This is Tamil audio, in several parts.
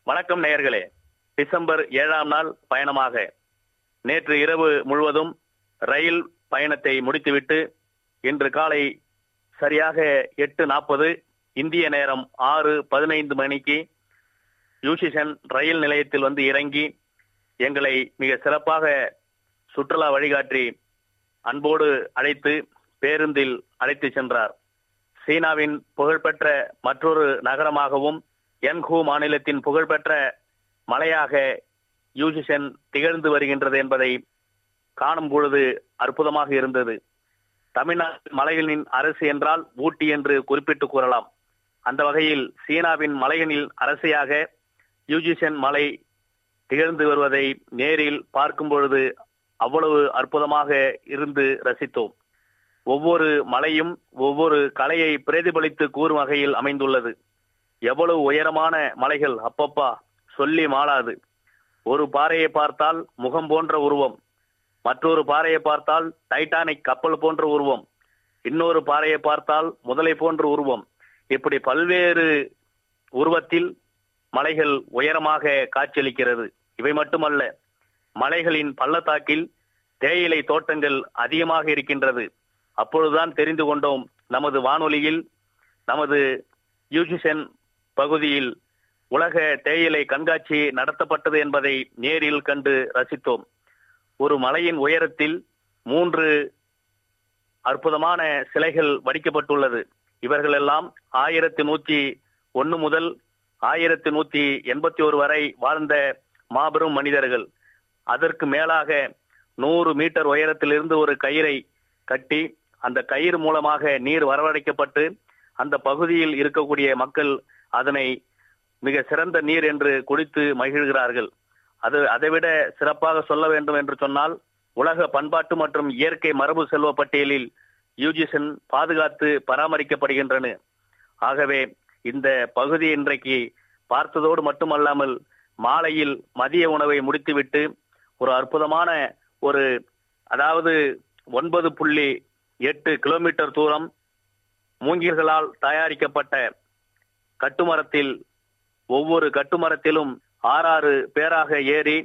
வணக்கம் நேயர்களே டிசம்பர் ஏழாம் நாள் பயணமாக நேற்று இரவு முழுவதும் ரயில் பயணத்தை முடித்துவிட்டு இன்று காலை சரியாக எட்டு நாற்பது இந்திய நேரம் ஆறு பதினைந்து மணிக்கு யூசிஷன் ரயில் நிலையத்தில் வந்து இறங்கி எங்களை மிக சிறப்பாக சுற்றுலா வழிகாட்டி அன்போடு அழைத்து பேருந்தில் அழைத்து சென்றார் சீனாவின் புகழ்பெற்ற மற்றொரு நகரமாகவும் என்ஹூ மாநிலத்தின் புகழ்பெற்ற மலையாக யூசிஷன் திகழ்ந்து வருகின்றது என்பதை காணும் பொழுது அற்புதமாக இருந்தது தமிழ்நாட்டு மலைகளின் அரசு என்றால் ஊட்டி என்று குறிப்பிட்டு கூறலாம் அந்த வகையில் சீனாவின் மலைகளின் அரசியாக யூஜிஷன் மலை திகழ்ந்து வருவதை நேரில் பார்க்கும் பொழுது அவ்வளவு அற்புதமாக இருந்து ரசித்தோம் ஒவ்வொரு மலையும் ஒவ்வொரு கலையை பிரதிபலித்து கூறும் வகையில் அமைந்துள்ளது எவ்வளவு உயரமான மலைகள் அப்பப்பா சொல்லி மாளாது ஒரு பாறையை பார்த்தால் முகம் போன்ற உருவம் மற்றொரு பாறையை பார்த்தால் டைட்டானிக் கப்பல் போன்ற உருவம் இன்னொரு பாறையை பார்த்தால் முதலை போன்ற உருவம் இப்படி பல்வேறு உருவத்தில் மலைகள் உயரமாக காட்சியளிக்கிறது இவை மட்டுமல்ல மலைகளின் பள்ளத்தாக்கில் தேயிலை தோட்டங்கள் அதிகமாக இருக்கின்றது அப்பொழுதுதான் தெரிந்து கொண்டோம் நமது வானொலியில் நமது யூஜிசன் பகுதியில் உலக தேயிலை கண்காட்சி நடத்தப்பட்டது என்பதை நேரில் கண்டு ரசித்தோம் ஒரு மலையின் உயரத்தில் மூன்று அற்புதமான சிலைகள் வடிக்கப்பட்டுள்ளது இவர்கள் எல்லாம் ஆயிரத்தி நூத்தி ஒன்னு முதல் ஆயிரத்தி நூத்தி எண்பத்தி ஒரு வரை வாழ்ந்த மாபெரும் மனிதர்கள் அதற்கு மேலாக நூறு மீட்டர் உயரத்திலிருந்து ஒரு கயிறை கட்டி அந்த கயிறு மூலமாக நீர் வரவழைக்கப்பட்டு அந்த பகுதியில் இருக்கக்கூடிய மக்கள் அதனை மிக சிறந்த நீர் என்று குடித்து மகிழ்கிறார்கள் அது அதைவிட சிறப்பாக சொல்ல வேண்டும் என்று சொன்னால் உலக பண்பாட்டு மற்றும் இயற்கை மரபு செல்வ பட்டியலில் யூஜிசன் பாதுகாத்து பராமரிக்கப்படுகின்றன ஆகவே இந்த பகுதி இன்றைக்கு பார்த்ததோடு மட்டுமல்லாமல் மாலையில் மதிய உணவை முடித்துவிட்டு ஒரு அற்புதமான ஒரு அதாவது ஒன்பது புள்ளி எட்டு கிலோமீட்டர் தூரம் மூங்கில்களால் தயாரிக்கப்பட்ட கட்டுமரத்தில் ஒவ்வொரு கட்டுமரத்திலும் ஆறாறு பேராக ஏறி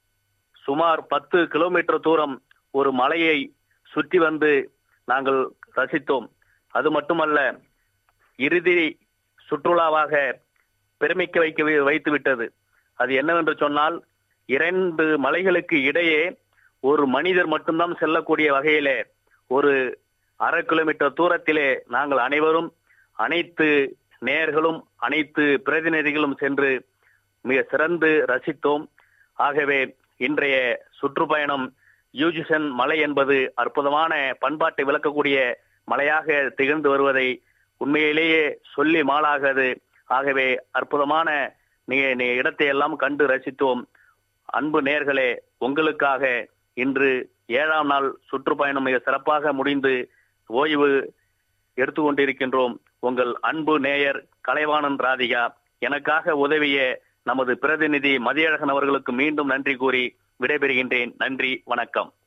சுமார் பத்து கிலோமீட்டர் தூரம் ஒரு மலையை சுற்றி வந்து நாங்கள் ரசித்தோம் அது மட்டுமல்ல இறுதி சுற்றுலாவாக பெருமிக்க வைக்க வைத்து விட்டது அது என்னவென்று சொன்னால் இரண்டு மலைகளுக்கு இடையே ஒரு மனிதர் மட்டும்தான் செல்லக்கூடிய வகையிலே ஒரு அரை கிலோமீட்டர் தூரத்திலே நாங்கள் அனைவரும் அனைத்து நேயர்களும் அனைத்து பிரதிநிதிகளும் சென்று மிக சிறந்து ரசித்தோம் ஆகவே இன்றைய சுற்றுப்பயணம் யூஜிசன் மலை என்பது அற்புதமான பண்பாட்டை விளக்கக்கூடிய மலையாக திகழ்ந்து வருவதை உண்மையிலேயே சொல்லி மாளாகாது ஆகவே அற்புதமான நீ இடத்தை எல்லாம் கண்டு ரசித்தோம் அன்பு நேர்களே உங்களுக்காக இன்று ஏழாம் நாள் சுற்றுப்பயணம் மிக சிறப்பாக முடிந்து ஓய்வு எடுத்துக்கொண்டிருக்கின்றோம் உங்கள் அன்பு நேயர் கலைவாணன் ராதிகா எனக்காக உதவிய நமது பிரதிநிதி மதியழகன் அவர்களுக்கு மீண்டும் நன்றி கூறி விடைபெறுகின்றேன் நன்றி வணக்கம்